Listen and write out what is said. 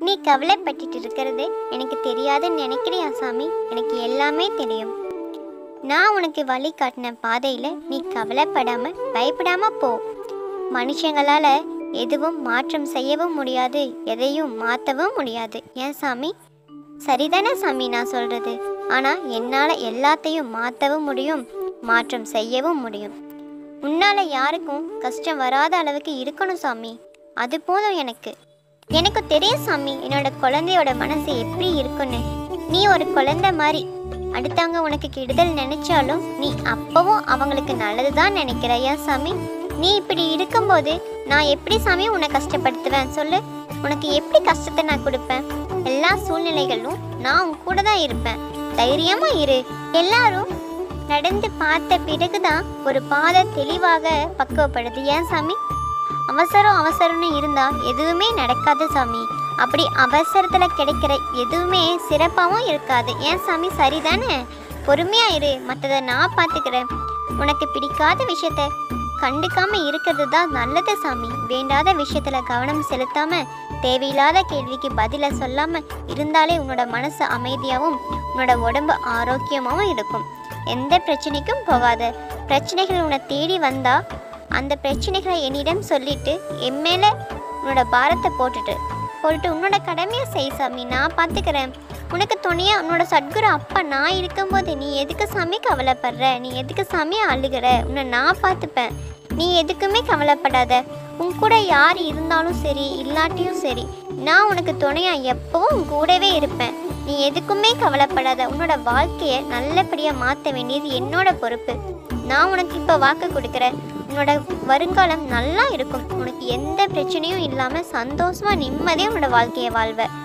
நீ கவலைப்பட்டுட்டு இருக்கிறது எனக்கு தெரியாதுன்னு நினைக்கிறியா சாமி எனக்கு எல்லாமே தெரியும் நான் உனக்கு வழி காட்டின பாதையில் நீ கவலைப்படாம பயப்படாம போ மனுஷங்களால எதுவும் மாற்றம் செய்யவும் முடியாது எதையும் மாற்றவும் முடியாது ஏன் சாமி சரிதானே சாமி நான் சொல்றது ஆனா என்னால எல்லாத்தையும் மாற்றவும் முடியும் மாற்றம் செய்யவும் முடியும் உன்னால யாருக்கும் கஷ்டம் வராத அளவுக்கு இருக்கணும் சாமி அது போதும் எனக்கு எனக்கு தெரியும் சாமி என்னோட குழந்தையோட மனசு எப்படி இருக்குன்னு நீ ஒரு குழந்தை மாதிரி அடுத்தவங்க உனக்கு கெடுதல் நினைச்சாலும் நீ அப்பவும் அவங்களுக்கு நல்லதுதான் நினைக்கிற ஏன் சாமி நீ இப்படி இருக்கும்போது நான் எப்படி சாமி உன்னை கஷ்டப்படுத்துவேன் சொல்லு உனக்கு எப்படி கஷ்டத்தை நான் கொடுப்பேன் எல்லா சூழ்நிலைகளும் நான் உன் கூட தான் இருப்பேன் தைரியமா இரு எல்லாரும் நடந்து பார்த்த பிறகுதான் ஒரு பாதை தெளிவாக பக்குவப்படுது ஏன் சாமி அவசரம் அவசரம்னு இருந்தா எதுவுமே நடக்காது சாமி அப்படி அவசரத்துல கிடைக்கிற எதுவுமே சிறப்பாகவும் இருக்காது ஏன் சாமி சரிதானே பொறுமையா இரு மற்றதை நான் பார்த்துக்கிறேன் உனக்கு பிடிக்காத விஷயத்த கண்டுக்காம இருக்கிறது தான் நல்லது சாமி வேண்டாத விஷயத்துல கவனம் செலுத்தாம தேவையில்லாத கேள்விக்கு பதில சொல்லாம இருந்தாலே உன்னோட மனசு அமைதியாகவும் உன்னோட உடம்பு ஆரோக்கியமாகவும் இருக்கும் எந்த பிரச்சனைக்கும் போகாத பிரச்சனைகள் உன்னை தேடி வந்தா அந்த பிரச்சனைகளை என்னிடம் சொல்லிட்டு என் மேல உன்னோட பாரத்தை போட்டுட்டு போட்டுட்டு உன்னோட கடமையை செய் சாமி நான் பார்த்துக்கிறேன் உனக்கு துணையா உன்னோட சத்குரு அப்பா நான் இருக்கும்போது நீ எதுக்கு சாமி கவலைப்படுற நீ எதுக்கு சாமி அழுகிற உன்னை நான் பார்த்துப்பேன் நீ எதுக்குமே கவலைப்படாத உன் கூட யார் இருந்தாலும் சரி இல்லாட்டியும் சரி நான் உனக்கு துணையா எப்பவும் உன் கூடவே இருப்பேன் நீ எதுக்குமே கவலைப்படாத உன்னோட வாழ்க்கையை நல்லபடியாக மாற்ற வேண்டியது என்னோட பொறுப்பு நான் உனக்கு இப்போ வாக்கு கொடுக்குறேன் உன்னோட வருங்காலம் நல்லா இருக்கும் உனக்கு எந்த பிரச்சனையும் இல்லாமல் சந்தோஷமாக நிம்மதியாக உன்னோட வாழ்க்கையை வாழ்வ